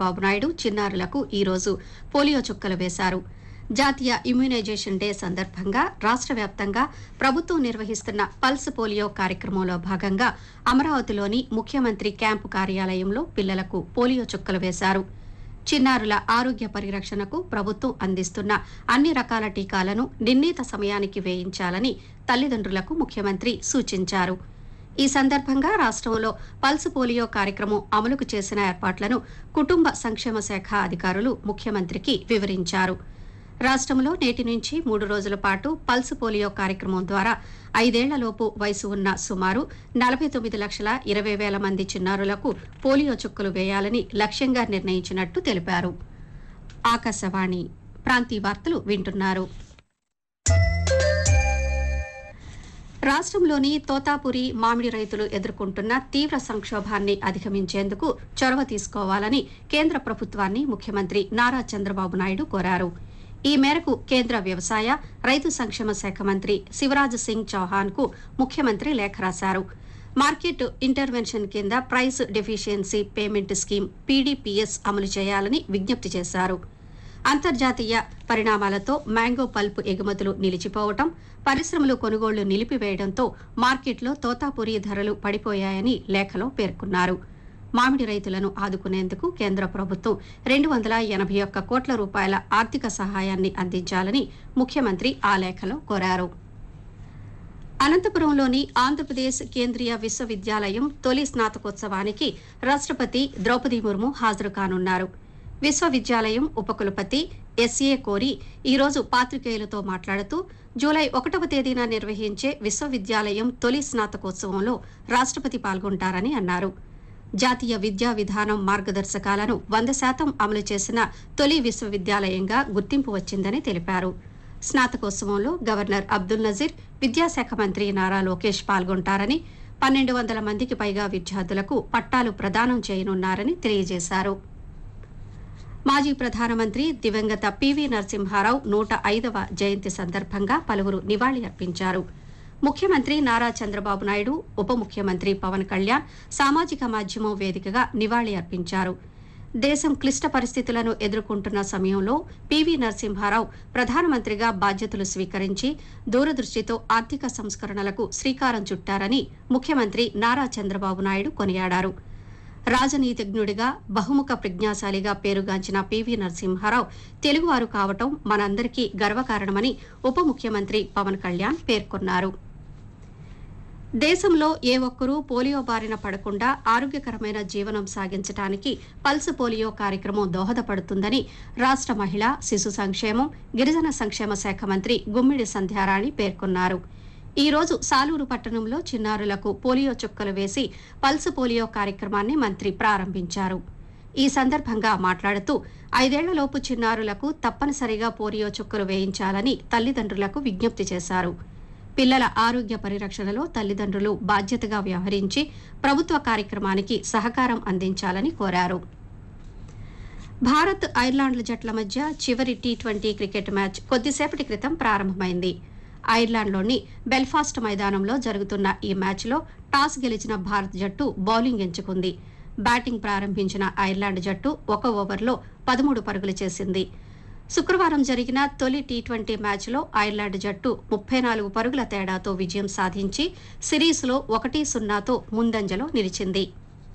చంద్రబాబు నాయుడు చిన్నారులకు ఈరోజు పోలియో చుక్కలు వేశారు జాతీయ ఇమ్యునైజేషన్ డే సందర్భంగా రాష్ట్ర వ్యాప్తంగా ప్రభుత్వం నిర్వహిస్తున్న పల్స్ పోలియో కార్యక్రమంలో భాగంగా అమరావతిలోని ముఖ్యమంత్రి క్యాంపు కార్యాలయంలో పిల్లలకు పోలియో చుక్కలు వేశారు చిన్నారుల ఆరోగ్య పరిరక్షణకు ప్రభుత్వం అందిస్తున్న అన్ని రకాల టీకాలను నిర్ణీత సమయానికి వేయించాలని తల్లిదండ్రులకు ముఖ్యమంత్రి సూచించారు ఈ సందర్భంగా రాష్ట్రంలో పల్స్ పోలియో కార్యక్రమం అమలుకు చేసిన ఏర్పాట్లను కుటుంబ సంక్షేమ శాఖ అధికారులు ముఖ్యమంత్రికి వివరించారు రాష్ట్రంలో నేటి నుంచి మూడు రోజుల పాటు పల్స్ పోలియో కార్యక్రమం ద్వారా ఐదేళ్లలోపు వయసు ఉన్న సుమారు నలభై తొమ్మిది లక్షల ఇరవై వేల మంది చిన్నారులకు పోలియో చుక్కలు వేయాలని లక్ష్యంగా నిర్ణయించినట్టు తెలిపారు ఆకాశవాణి ప్రాంతీయ వార్తలు వింటున్నారు రాష్ట్రంలోని తోతాపురి మామిడి రైతులు ఎదుర్కొంటున్న తీవ్ర సంక్షోభాన్ని అధిగమించేందుకు చొరవ తీసుకోవాలని కేంద్ర ప్రభుత్వాన్ని ముఖ్యమంత్రి నారా చంద్రబాబు నాయుడు కోరారు ఈ మేరకు కేంద్ర వ్యవసాయ రైతు సంక్షేమ శాఖ మంత్రి శివరాజ్ సింగ్ చౌహాన్ కు ముఖ్యమంత్రి లేఖ రాశారు మార్కెట్ ఇంటర్వెన్షన్ కింద price deficiency payment scheme PDPS అమలు చేయాలని విజ్ఞప్తి చేశారు అంతర్జాతీయ పరిణామాలతో మ్యాంగో పల్ప్ ఎగుమతులు నిలిచిపోవటం పరిశ్రమలు కొనుగోళ్లు నిలిపివేయడంతో మార్కెట్లో తోతాపురి ధరలు పడిపోయాయని లేఖలో పేర్కొన్నారు మామిడి రైతులను ఆదుకునేందుకు కేంద్ర ప్రభుత్వం రెండు వందల ఎనభై ఒక్క కోట్ల రూపాయల ఆర్థిక సహాయాన్ని అందించాలని ముఖ్యమంత్రి ఆ లేఖలో కోరారు అనంతపురంలోని ఆంధ్రప్రదేశ్ కేంద్రీయ విశ్వవిద్యాలయం తొలి స్నాతకోత్సవానికి రాష్ట్రపతి ద్రౌపది ముర్ము హాజరు కానున్నారు విశ్వవిద్యాలయం ఉపకులపతి ఎస్ఏ కోరి ఈరోజు పాత్రికేయులతో మాట్లాడుతూ జూలై ఒకటవ తేదీన నిర్వహించే విశ్వవిద్యాలయం తొలి స్నాతకోత్సవంలో రాష్ట్రపతి పాల్గొంటారని అన్నారు జాతీయ విద్యా విధానం మార్గదర్శకాలను వంద శాతం అమలు చేసిన తొలి విశ్వవిద్యాలయంగా గుర్తింపు వచ్చిందని తెలిపారు స్నాతకోత్సవంలో గవర్నర్ అబ్దుల్ నజీర్ విద్యాశాఖ మంత్రి నారా లోకేష్ పాల్గొంటారని పన్నెండు వందల మందికి పైగా విద్యార్థులకు పట్టాలు ప్రదానం చేయనున్నారని తెలియజేశారు మాజీ ప్రధానమంత్రి దివంగత పివి నరసింహారావు నూట ఐదవ జయంతి సందర్భంగా పలువురు నివాళి అర్పించారు ముఖ్యమంత్రి నారా చంద్రబాబు నాయుడు ఉప ముఖ్యమంత్రి పవన్ కళ్యాణ్ సామాజిక మాధ్యమం వేదికగా నివాళి అర్పించారు దేశం క్లిష్ట పరిస్థితులను ఎదుర్కొంటున్న సమయంలో పివి నరసింహారావు ప్రధానమంత్రిగా బాధ్యతలు స్వీకరించి దూరదృష్టితో ఆర్థిక సంస్కరణలకు శ్రీకారం చుట్టారని ముఖ్యమంత్రి నారా చంద్రబాబు నాయుడు కొనియాడారు రాజనీతిజ్ఞుడిగా బహుముఖ ప్రజ్ఞాశాలిగా పేరుగాంచిన పివి నరసింహారావు తెలుగువారు కావటం మనందరికీ గర్వకారణమని ఉప ముఖ్యమంత్రి పవన్ కళ్యాణ్ పేర్కొన్నారు దేశంలో ఏ ఒక్కరూ పోలియో బారిన పడకుండా ఆరోగ్యకరమైన జీవనం సాగించడానికి పల్స్ పోలియో కార్యక్రమం దోహదపడుతుందని రాష్ట మహిళా శిశు సంక్షేమం గిరిజన సంక్షేమ శాఖ మంత్రి గుమ్మిడి సంధ్యారాణి పేర్కొన్నారు ఈ రోజు సాలూరు పట్టణంలో చిన్నారులకు పోలియో చుక్కలు వేసి పల్స్ పోలియో కార్యక్రమాన్ని మంత్రి ప్రారంభించారు ఈ సందర్భంగా మాట్లాడుతూ ఐదేళ్లలోపు చిన్నారులకు తప్పనిసరిగా పోలియో చుక్కలు వేయించాలని తల్లిదండ్రులకు విజ్ఞప్తి చేశారు పిల్లల ఆరోగ్య పరిరక్షణలో తల్లిదండ్రులు బాధ్యతగా వ్యవహరించి ప్రభుత్వ కార్యక్రమానికి సహకారం అందించాలని కోరారు భారత్ ఐర్లాండ్ల జట్ల మధ్య చివరి టీ ట్వంటీ క్రికెట్ మ్యాచ్ కొద్దిసేపటి క్రితం ప్రారంభమైంది ఐర్లాండ్లోని బెల్ఫాస్ట్ మైదానంలో జరుగుతున్న ఈ మ్యాచ్లో టాస్ గెలిచిన భారత్ జట్టు బౌలింగ్ ఎంచుకుంది బ్యాటింగ్ ప్రారంభించిన ఐర్లాండ్ జట్టు ఒక ఓవర్లో పదమూడు పరుగులు చేసింది శుక్రవారం జరిగిన తొలి టీ ట్వంటీ మ్యాచ్లో ఐర్లాండ్ జట్టు ముప్పై నాలుగు పరుగుల తేడాతో విజయం సాధించి సిరీస్లో ఒకటి సున్నాతో ముందంజలో నిలిచింది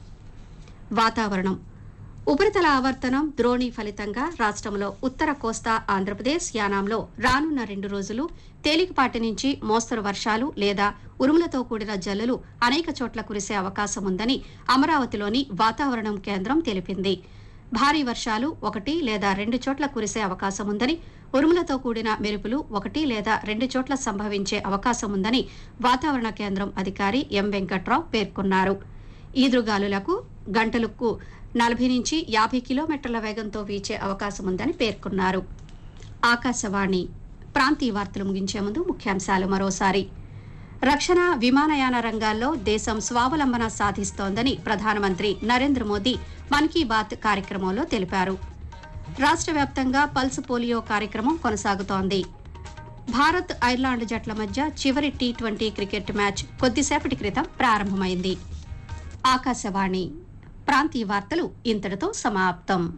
వాతావరణం ఉపరితల ఆవర్తనం ద్రోణి ఫలితంగా రాష్ట్రంలో ఉత్తర కోస్తా ఆంధ్రప్రదేశ్ యానాంలో రానున్న రెండు రోజులు తేలికపాటి నుంచి మోస్తరు వర్షాలు లేదా ఉరుములతో కూడిన జల్లులు అనేక చోట్ల కురిసే అవకాశం ఉందని అమరావతిలోని వాతావరణం కేంద్రం తెలిపింది భారీ వర్షాలు ఒకటి లేదా రెండు చోట్ల కురిసే అవకాశం ఉందని ఉరుములతో కూడిన మెరుపులు ఒకటి లేదా రెండు చోట్ల సంభవించే అవకాశం ఉందని వాతావరణ కేంద్రం అధికారి ఎం వెంకట్రావు పేర్కొన్నారు ఈదురుగాలులకు గంటలకు నలభై నుంచి యాభై కిలోమీటర్ల వేగంతో వీచే అవకాశం ఉందని పేర్కొన్నారు ఆకాశవాణి ప్రాంతీయ వార్తలు ముగించే ముందు ముఖ్యాంశాలు మరోసారి రక్షణ విమానయాన రంగాల్లో దేశం స్వావలంబన సాధిస్తోందని ప్రధానమంత్రి నరేంద్ర మోదీ మన్ కీ బాత్ కార్యక్రమంలో తెలిపారు రాష్ట్ర వ్యాప్తంగా పల్స్ పోలియో కార్యక్రమం కొనసాగుతోంది భారత్ ఐర్లాండ్ జట్ల మధ్య చివరి టీ ట్వంటీ క్రికెట్ మ్యాచ్ కొద్దిసేపటి క్రితం ప్రారంభమైంది ఆకాశవాణి ప్రాంతీయ వార్తలు ఇంతటితో సమాప్తం